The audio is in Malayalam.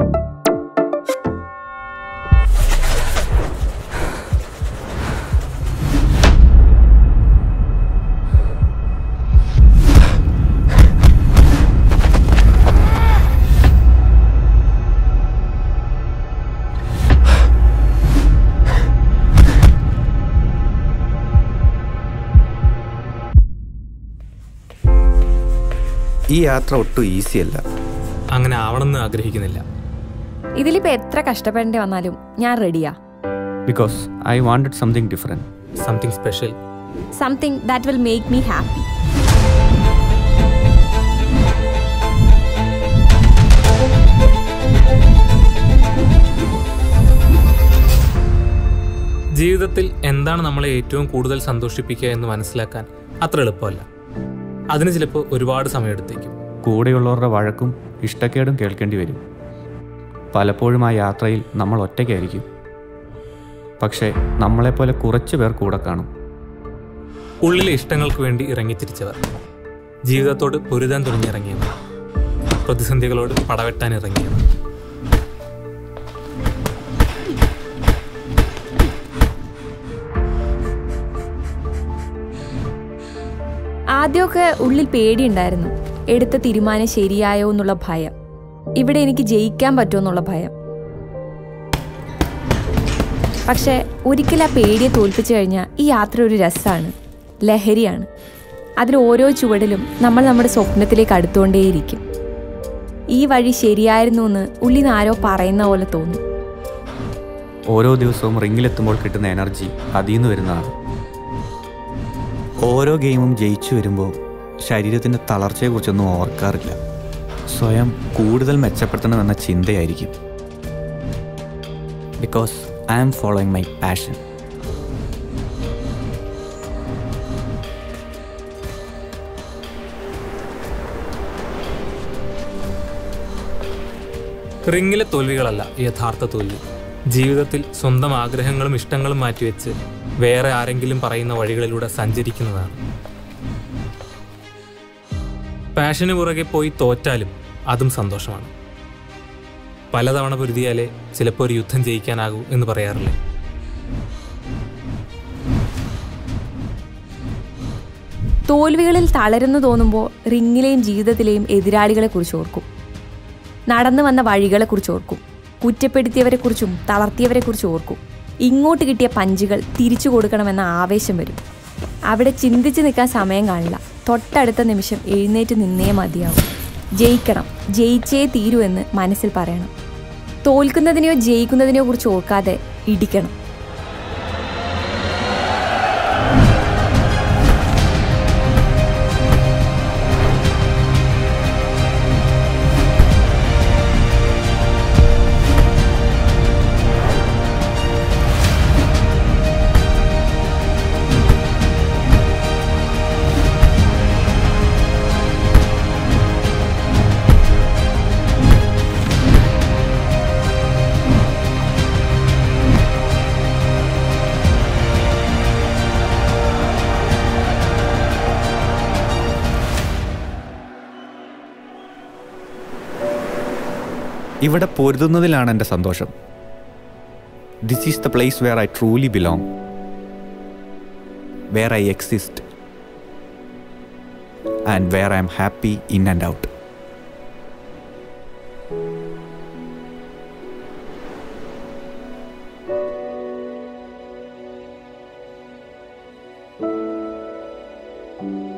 ഈ യാത്ര ഒട്ടും ഈസി അല്ല അങ്ങനെ ആവണമെന്ന് ആഗ്രഹിക്കുന്നില്ല ഇതിലിപ്പോ എത്ര കഷ്ടപ്പെടേണ്ടി വന്നാലും ഞാൻ റെഡിയാ because I wanted something different something special something that will make me happy ജീവിതത്തിൽ എന്താണ് നമ്മളെ ഏറ്റവും കൂടുതൽ സന്തോഷിപ്പിക്കുക എന്ന് മനസ്സിലാക്കാൻ അത്ര എളുപ്പമല്ല അതിന് ചിലപ്പോൾ ഒരുപാട് സമയമെടുത്തേക്കും കൂടെയുള്ളവരുടെ വഴക്കും ഇഷ്ടക്കേടും കേൾക്കേണ്ടി വരും പലപ്പോഴും ആ യാത്രയിൽ നമ്മൾ ഒറ്റയ്ക്കായിരിക്കും പക്ഷേ നമ്മളെപ്പോലെ കുറച്ച് പേർ കൂടെ കാണും ഉള്ളിലെ ഇഷ്ടങ്ങൾക്ക് വേണ്ടി ഇറങ്ങിത്തിരിച്ചവർ ജീവിതത്തോട് പൊരുതാൻ തുടങ്ങിയിറങ്ങിയവർ പ്രതിസന്ധികളോട് പടവെട്ടാൻ ഇറങ്ങിയവർ ആദ്യമൊക്കെ ഉള്ളിൽ പേടിയുണ്ടായിരുന്നു എടുത്ത തീരുമാനം ശരിയായോ എന്നുള്ള ഭയം ഇവിടെ എനിക്ക് ജയിക്കാൻ പറ്റുമോ എന്നുള്ള ഭയം പക്ഷെ ഒരിക്കൽ ആ പേടിയെ തോൽപ്പിച്ചു കഴിഞ്ഞാൽ ഈ യാത്ര ഒരു രസമാണ് ലഹരിയാണ് അതിൽ ഓരോ ചുവടിലും നമ്മൾ നമ്മുടെ സ്വപ്നത്തിലേക്ക് അടുത്തുകൊണ്ടേയിരിക്കും ഈ വഴി ശരിയായിരുന്നു എന്ന് ഉള്ളിൽ നിന്ന് ആരോ പറയുന്ന പോലെ തോന്നും ഓരോ ദിവസവും റിങ്ങിലെത്തുമ്പോൾ കിട്ടുന്ന എനർജി അതിൽ നിന്ന് വരുന്നതാണ് ഓരോ ഗെയിമും ജയിച്ചു വരുമ്പോൾ ശരീരത്തിൻ്റെ തളർച്ചയെക്കുറിച്ചൊന്നും ഓർക്കാറില്ല സ്വയം കൂടുതൽ മെച്ചപ്പെടുത്തണമെന്ന ചിന്തയായിരിക്കും because I am following my passion റിങ്ങിലെ തോൽവികളല്ല യഥാർത്ഥ തോൽവി ജീവിതത്തിൽ സ്വന്തം ആഗ്രഹങ്ങളും ഇഷ്ടങ്ങളും മാറ്റിവെച്ച് വേറെ ആരെങ്കിലും പറയുന്ന വഴികളിലൂടെ സഞ്ചരിക്കുന്നതാണ് പാഷന് പുറകെ പോയി തോറ്റാലും അതും സന്തോഷമാണ് പലതവണ പൊരുതിയാലേ ചിലപ്പോൾ ഒരു യുദ്ധം ജയിക്കാനാകൂ എന്ന് പറയാറില്ലേ തോൽവികളിൽ തളരുന്നു തോന്നുമ്പോൾ റിങ്ങിലെയും ജീവിതത്തിലെയും എതിരാളികളെക്കുറിച്ച് ഓർക്കും നടന്നു വന്ന വഴികളെക്കുറിച്ച് ഓർക്കും കുറ്റപ്പെടുത്തിയവരെക്കുറിച്ചും തളർത്തിയവരെക്കുറിച്ച് ഓർക്കും ഇങ്ങോട്ട് കിട്ടിയ പഞ്ചുകൾ തിരിച്ചു കൊടുക്കണമെന്ന ആവേശം വരും അവിടെ ചിന്തിച്ച് നിൽക്കാൻ സമയം കാണില്ല തൊട്ടടുത്ത നിമിഷം എഴുന്നേറ്റ് നിന്നേ മതിയാവും ജയിക്കണം ജയിച്ചേ തീരൂ എന്ന് മനസ്സിൽ പറയണം തോൽക്കുന്നതിനെയോ ജയിക്കുന്നതിനെയോ കുറിച്ച് ഓർക്കാതെ ഇടിക്കണം ഇവിടെ പൊരുതുന്നതിലാണ് എൻ്റെ സന്തോഷം this is the place where I truly belong where I exist and where I am happy in and out thank you